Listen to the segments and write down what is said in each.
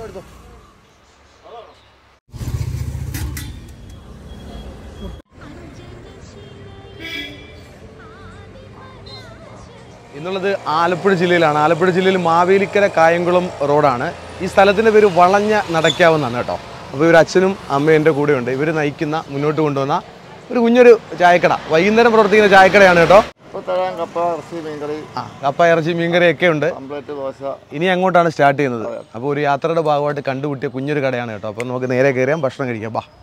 എന്നുള്ളത് ആലപ്പുഴ ജില്ലയിലാണ് ആലപ്പുഴ ജില്ലയിൽ മാവേലിക്കര കായംകുളം റോഡാണ് ഈ സ്ഥലത്തിൻ്റെ പേര് വളഞ്ഞ നടക്കാവുന്നതാണ് കേട്ടോ അപ്പോൾ ഇവർ അച്ഛനും അമ്മയും എൻ്റെ കൂടെയുണ്ട് ഇവർ നയിക്കുന്ന മുന്നോട്ട് കൊണ്ടുവന്ന ഒരു കുഞ്ഞൊരു ചായക്കട വൈകുന്നേരം പ്രവർത്തിക്കുന്ന ചായക്കടയാണ് കേട്ടോ ഇപ്പോൾ തരാൻ കപ്പ ഇറച്ചി മീൻകറി ആ കപ്പ ഇറച്ചി മീൻകറി ഒക്കെ ഉണ്ട് കംപ്ലീറ്റ് ദോശ ഇനി അങ്ങോട്ടാണ് സ്റ്റാർട്ട് ചെയ്യുന്നത് അപ്പോൾ ഒരു യാത്രയുടെ ഭാഗമായിട്ട് കണ്ടുപിട്ടിയ കുഞ്ഞൊരു കടയാണ് കേട്ടോ അപ്പോൾ നമുക്ക് നേരെ കയറിയാൽ ഭക്ഷണം കഴിക്കാം ബാ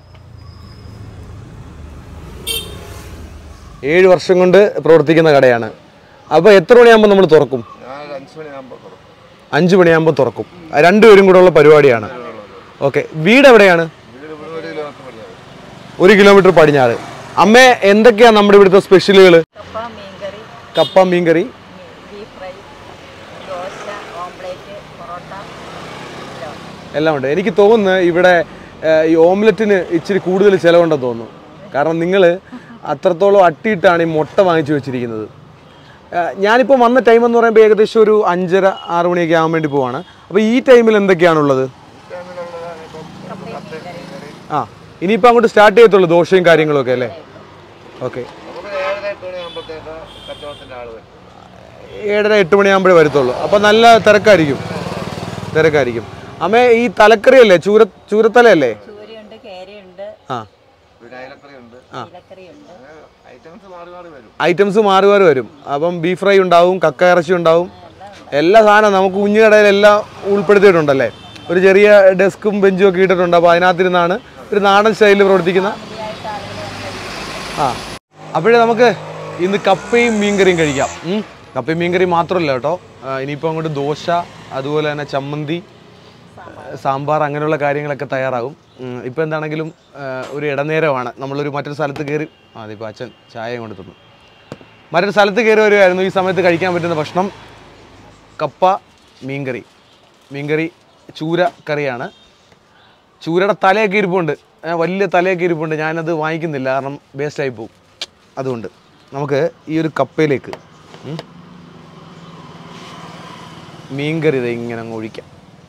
ഏഴ് വർഷം കൊണ്ട് പ്രവർത്തിക്കുന്ന കടയാണ് അപ്പോൾ എത്ര മണിയാകുമ്പോൾ നമ്മൾ തുറക്കും ഞാൻ ഒരു അഞ്ച് മണിയാകുമ്പോൾ തുറക്കും അഞ്ച് മണിയാകുമ്പോൾ തുറക്കും രണ്ടുപേരും കൂടെ ഉള്ള പരിപാടിയാണ് ഓക്കെ വീട് എവിടെയാണ് വീട് ഇവിടെ ഒരു കിലോമീറ്റർ മതിയാവും ഒരു കിലോമീറ്റർ പടിഞ്ഞാറ് അമ്മേ എന്തൊക്കെയാണ് നമ്മുടെ ഇവിടുത്തെ സ്പെഷ്യലുകൾ കപ്പ മീൻകറി കപ്പ മീൻകറി beef fry dosa omelette parotta എല്ലാം ഉണ്ട്. എല്ലാം ഉണ്ട് എനിക്ക് തോന്നുന്നു ഇവിടെ ഏഹ്, ഈ ഓംലെറ്റിന് ഇച്ചിരി കൂടുതൽ ചിലവുണ്ടെന്ന് തോന്നുന്നു കാരണം നിങ്ങൾ അത്രത്തോളം അട്ടിയിട്ടാണ് ഈ മുട്ട വാങ്ങിച്ചു വെച്ചിരിക്കുന്നത് ഏഹ്, ഞാനിപ്പോൾ വന്ന ടൈം എന്ന് പറയുമ്പോൾ ഏകദേശം ഒരു അഞ്ചര ആറ് മണിയൊക്കെ ആകാൻ വേണ്ടി പോവാണ് അപ്പോൾ ഈ ടൈമിൽ എന്തൊക്കെയാണുള്ളത് ടൈമിലുള്ളതാണ് ഇപ്പം കപ്പ മീൻകറി ആ ഇനിയിപ്പോൾ അങ്ങോട്ട് സ്റ്റാർട്ട് ചെയ്യത്തുള്ളൂ ദോശയും കാര്യങ്ങളൊക്കെ അല്ലേ ഓക്കെ നമുക്ക് ഏഴര എട്ട് മണിയാകുമ്പോഴത്തേക്ക് കച്ചവടത്തിൻ്റെ ആൾ വരും ഏഴര എട്ട് മണിയാകുമ്പോഴേ വരത്തുള്ളൂ അപ്പോൾ നല്ല തിരക്കായിരിക്കും തിരക്കായിരിക്കും അമ്മേ ഈ തലക്കറി അല്ലേ ചൂര ചൂരത്തലയല്ലേ ചൂരയുണ്ട് കേരയുണ്ട് ആ പിന്നെ അയലക്കറി ഉണ്ട് ഇലക്കറിയുണ്ട് അങ്ങനെ ഐറ്റംസ് മാറി മാറി വരും ഐറ്റംസ് മാറി മാറി വരും അപ്പം ബീഫ് ഫ്രൈ ഉണ്ടാവും കക്ക ഇറച്ചി ഉണ്ടാവും എല്ലാ സാധനവും നമുക്ക് കുഞ്ഞു കടയിൽ എല്ലാം ഉൾപ്പെടുത്തിയിട്ടുണ്ടല്ലേ ഒരു ചെറിയ ഡെസ്കും ബെഞ്ചും ഒക്കെ ഇട്ടിട്ടുണ്ട് അപ്പോൾ അതിനകത്തിരുന്നാണ് ഒരു നാടൻ സ്റ്റൈലിൽ പ്രവർത്തിക്കുന്ന ഫാമിലിയായിട്ട് ആളുകൾ വന്ന് കഴിക്കും ആ അപ്പോഴേ നമുക്ക് ഇന്ന് കപ്പയും മീൻകറിയും കഴിക്കാം ഉം. കപ്പയും മീൻകറി മാത്രമല്ല കേട്ടോ ആ, ഇനിയിപ്പോൾ അങ്ങോട്ട് ദോശ അതുപോലെ തന്നെ ചമ്മന്തി സാമ്പാർ അങ്ങനെയുള്ള കാര്യങ്ങളൊക്കെ തയ്യാറാകും ഉം, ഇപ്പോൾ എന്താണെങ്കിലും ആ, ഒരു ഇടനേരമാണ് നമ്മളൊരു മറ്റൊരു സ്ഥലത്ത് കയറി ആ അതിപ്പോൾ അച്ഛൻ ചായ കൊണ്ട് തന്നു മറ്റൊരു സ്ഥലത്ത് കയറി വരുമായിരുന്നു ഈ സമയത്ത് കഴിക്കാൻ പറ്റുന്ന ഭക്ഷണം കപ്പ മീൻകറി മീൻകറി ചൂര കറിയാണ് ചൂരയുടെ തലയൊക്കെ ഇരിപ്പുണ്ട് ഏ, വലിയ തലയൊക്കെ ഇരിപ്പുണ്ട് ഞാനത് വാങ്ങിക്കുന്നില്ല കാരണം വേസ്റ്റായി പോകും അതുകൊണ്ട് നമുക്ക് ഈ ഒരു കപ്പയിലേക്ക് ഉം, മീൻകറി ഇത് ഇങ്ങനെ അങ്ങ് ഒഴിക്കാം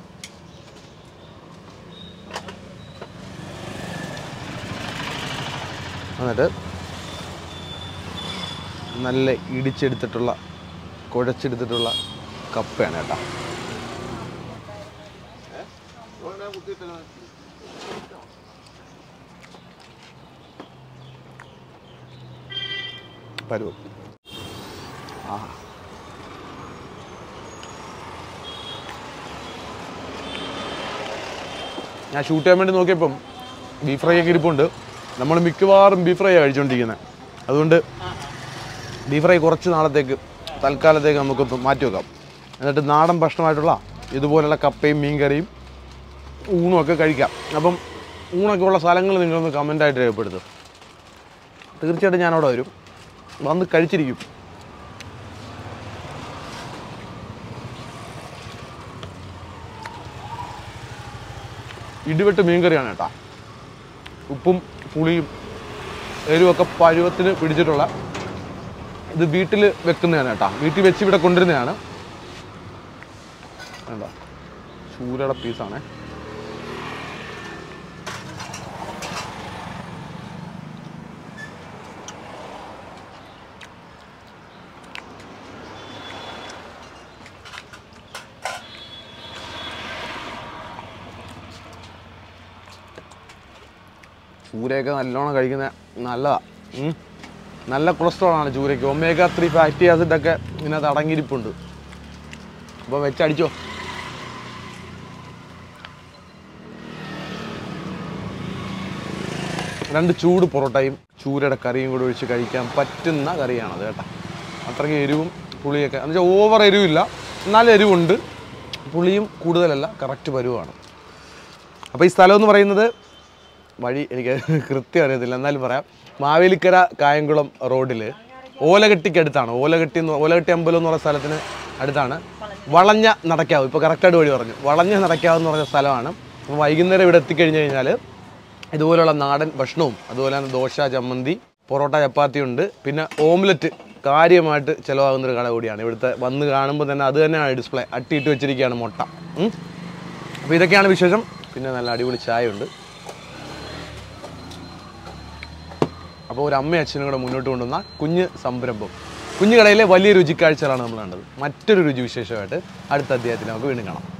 എന്നിട്ട് നല്ല ഇടിച്ചെടുത്തിട്ടുള്ള കുഴച്ചെടുത്തിട്ടുള്ള കപ്പയാണ് കേട്ടോ പരുവം ആ ഞാൻ ഷൂട്ട് ചെയ്യാൻ വേണ്ടി നോക്കിയപ്പം ബീഫ് ഫ്രൈ ഒക്കെ ഇരിപ്പുണ്ട് നമ്മൾ മിക്കവാറും ബീഫ് ഫ്രൈ കഴിച്ചുകൊണ്ടിരിക്കുന്നത് അതുകൊണ്ട് ബീഫ് ഫ്രൈ കുറച്ച് നാളത്തേക്ക് തൽക്കാലത്തേക്ക് നമുക്കൊന്ന് മാറ്റി വെക്കാം എന്നിട്ട് നാടൻ ഭക്ഷണമായിട്ടുള്ള ഇതുപോലുള്ള കപ്പയും മീൻകറിയും ഊണും ഒക്കെ കഴിക്കാം അപ്പം ഊണൊക്കെ ഉള്ള സ്ഥലങ്ങൾ നിങ്ങളൊന്ന് കമൻ്റായിട്ട് രേഖപ്പെടുത്തും തീർച്ചയായിട്ടും ഞാൻ അവിടെ വരും വന്ന് കഴിച്ചിരിക്കും ഇടിവെട്ട് മീൻകറിയാണ് കേട്ടോ ഉപ്പും പുളിയും എരിവൊക്കെ പരുവത്തിന് പിടിച്ചിട്ടുള്ള ഇത് വീട്ടിൽ വെക്കുന്നതാണ് കേട്ടോ വീട്ടിൽ വെച്ച് ഇവിടെ കൊണ്ടുവരുന്നതാണ് എന്താ ചൂരയുടെ പീസാണേ ചൂരയൊക്കെ നല്ലോണം കഴിക്കുന്ന നല്ലതാണ് ഉം. നല്ല കൊളസ്ട്രോൾ ആണ് ചൂരയ്ക്ക് ഒമേഗ ത്രീ ഫാറ്റി ആസിഡ് ഒക്കെ ഇതിനകത്ത് അടങ്ങിയിരിപ്പുണ്ട് അപ്പോൾ വെച്ചടിച്ചോ രണ്ട് ചൂട് പൊറോട്ടയും ചൂരയുടെ കറിയും കൂടി ഒഴിച്ച് കഴിക്കാൻ പറ്റുന്ന കറിയാണത് കേട്ടോ അത്രയ്ക്ക് എരിവും പുളിയൊക്കെ എന്ന് വെച്ചാൽ ഓവർ എരിവില്ല എന്നാലും എരിവുണ്ട് പുളിയും കൂടുതലല്ല കറക്റ്റ് പരുവാണ് അപ്പോൾ ഈ സ്ഥലം എന്ന് പറയുന്നത് വഴി എനിക്ക് കൃത്യം അറിയത്തില്ല എന്നാലും പറയാം മാവേലിക്കര കായംകുളം റോഡിൽ ഓലകെട്ടിക്കടുത്താണ് ഓലകെട്ടി എന്ന് ഓലകെട്ടി അമ്പലം എന്ന് പറയുന്ന സ്ഥലത്തിന് അടുത്താണ് വളഞ്ഞ നടക്കാവ് ഇപ്പോൾ കറക്റ്റായിട്ട് വഴി പറഞ്ഞു വളഞ്ഞ നടക്കാവ് എന്ന് പറഞ്ഞ സ്ഥലമാണ് അപ്പോൾ വൈകുന്നേരം ഇവിടെ എത്തിക്കഴിഞ്ഞ് കഴിഞ്ഞാൽ ഇതുപോലുള്ള നാടൻ ഭക്ഷണവും അതുപോലെ തന്നെ ദോശ ചമ്മന്തി പൊറോട്ട ചപ്പാത്തി ഉണ്ട് പിന്നെ ഓംലെറ്റ് കാര്യമായിട്ട് ചിലവാകുന്ന ഒരു കട കൂടിയാണ് ഇവിടുത്തെ വന്ന് കാണുമ്പോൾ തന്നെ അത് തന്നെയാണ് ഡിസ്പ്ലേ അട്ടിയിട്ട് വെച്ചിരിക്കുകയാണ് മുട്ട ഉം. അപ്പോൾ ഇതൊക്കെയാണ് വിശേഷം പിന്നെ നല്ല അടിപൊളി ചായ ഉണ്ട് അപ്പോൾ ഒരു അമ്മയും അച്ഛനും കൂടെ മുന്നോട്ട് കൊണ്ടുവന്ന കുഞ്ഞ് സംരംഭം കുഞ്ഞു കടയിലെ വലിയ രുചിക്കാഴ്ചകളാണ് നമ്മൾ കണ്ടത് മറ്റൊരു രുചി വിശേഷമായിട്ട് അടുത്ത അധ്യായത്തിൽ നമുക്ക് വീണ്ടും കാണാം